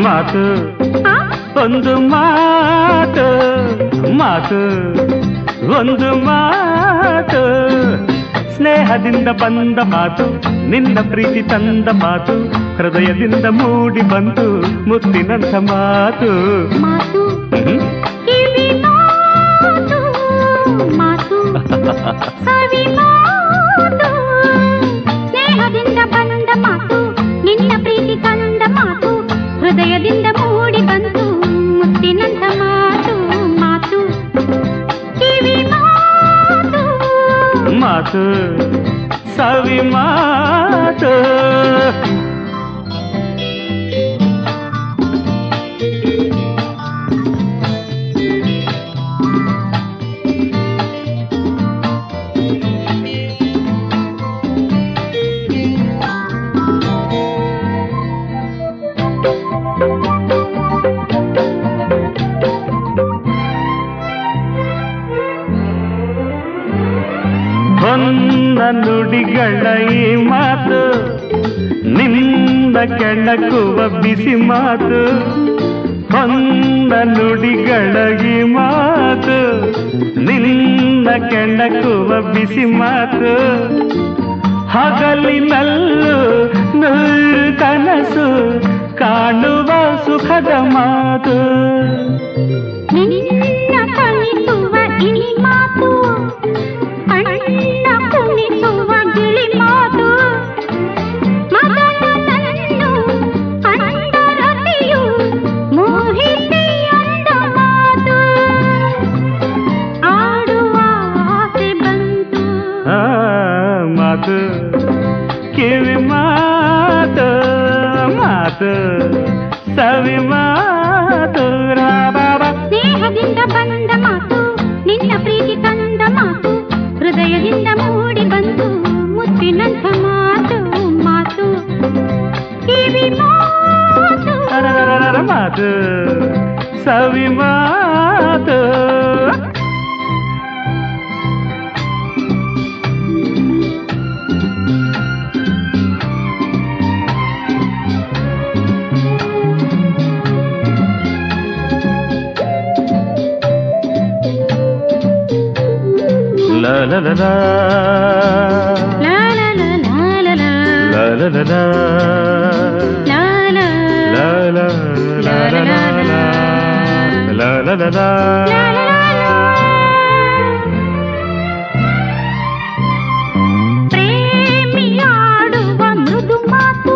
ಮಾತು ಆ? ಒಂದು ಮಾತು ಮಾತು ಒಂದು ಮಾತು ಸ್ನೇಹದಿಂದ ಬಂದ ಮಾತು ನಿನ್ನ ಪ್ರೀತಿ ತಂದ ಮಾತು ಹೃದಯದಿಂದ ಮೂಡಿ ಬಂತು ಮುತ್ತಿನಂಥ ಮಾತು ಮಾತು ಹ್ಮ್? ಕಿವಿ ಮಾತು ಮಾತು ಸವಿ ಮಾತು ಸ್ನೇಹದಿಂದ ಬಂದ ಮಾತು ನಿನ್ನ ಪ್ರೀತಿ ತಂದ ಮಾತು ಹೃದಯದಿಂದ ಮೂಡಿ ಬಂತು ಮುತ್ತಿನಂತ ಮಾತು ಮಾತು ಕಿವಿ ಮಾತು ಮಾತು ಸವಿ ಮಾತು ಹೊನ್ನ ನುಡಿಗಳ ಈ ಮಾತು ನಿನ್ನ ಕೆಳಕುವ ಬಿಸಿ ಮಾತು ಹೊನ್ನ ನುಡಿಗಳ ಈ ಮಾತು ನಿನ್ನ ಕೆಳಕುವ ಬಿಸಿ ಮಾತು ಹಗಲಿನಲ್ಲೂ ನೂರು ಕನಸು ಕಾಣುವ ಸುಖದ ಮಾತು ನಿನ್ನ ಕಣಿಸುವ ಇಳಿ ಮಾತು ಅಣ್ಣ ಕುಣಿಸುವ ಗಿಳಿ ಮಾತು ಮಗನನ್ನು ಅಂಡರತಿಯು ಮೋಹಿಸಿ ಅಂದ ಮಾತು ಆಡುವ ಆಸೆ ಬಂತು ಆ, ಮಾತು ಕಿವಿ ಮಾತು ಮಾತು ಸವಿ ಮಾತು ರಾ ಬಾಬಾ ಸ್ನೇಹದಿಂದ ಬಂದ ಮಾತು ನಿನ್ನ ಪ್ರೀತಿ ತಂದ ಮಾತು ಹೃದಯದಿಂದ ಮೂಡಿ ಬಂತು ಮುತ್ತಿನಂಥ ಮಾತು ಮಾತು ಕಿವಿ ಮಾತು ಅರರರರ ಮಾತು ಸವಿ ಮಾತು ಲ ಲ ಲ ಲ ಲಾ ಲಾ ಲಾ ಲಾ ಲಾ ಲಾ. ಲ ಲ ಲ ಲ ಲಾ ಲಾ. La la la la la la la la la la ಲಾ ಲಾ ಲಾ. ಪ್ರೇಮಿಯಾಡುವ ಮೃದು ಮಾತು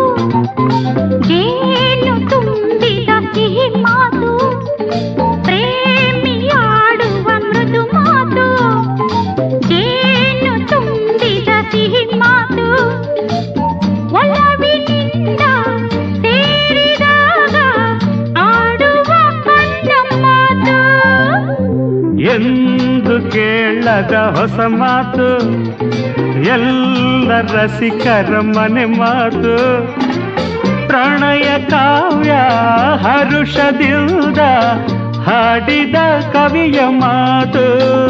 ಜೇನು ತುಂಬಿದ ಸಿಹಿ ಮಾತು ಪ್ರೇಮಿಯಾಡುವ ಮೃದು ಮಾತು ಜೇನು ತುಂಬಿದ ಸಿಹಿ ಮಾತು ಒಲವಿನಿಂದ ಸೇರಿದಾಗ ಆಡುವ ಕಣ್ಣ ಮಾತು ಎಂದು ಕೇಳದ ಹೊಸ ಮಾತು ಎಲ್ಲ ರಸಿಕರ ಮನೆ ಮಾತು ಪ್ರಣಯ ಕಾವ್ಯ ಹರುಷದಿಂದ ಹಾಡಿದ ಕವಿಯ ಮಾತು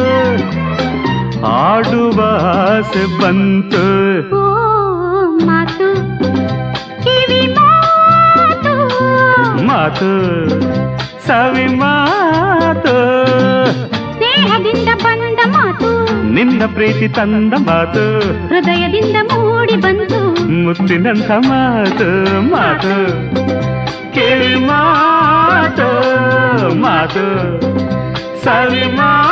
ಆಡುವ ಆಸೆ ಬಂತು ಓ ಮಾತು ಕಿವಿ ಮಾತು ಮಾತು ಸವಿ ಮಾತು ಸ್ನೇಹದಿಂದ ಬಂದ ಮಾತು ನಿನ್ನ ಪ್ರೀತಿ ತಂದ ಮಾತು ಹೃದಯದಿಂದ ಮೂಡಿ ಬಂತು ಮುತ್ತಿನಂಥ ಮಾತು ಮಾತು ಕಿವಿ ಮಾತು ಮಾತು ಸವಿ ಮಾತು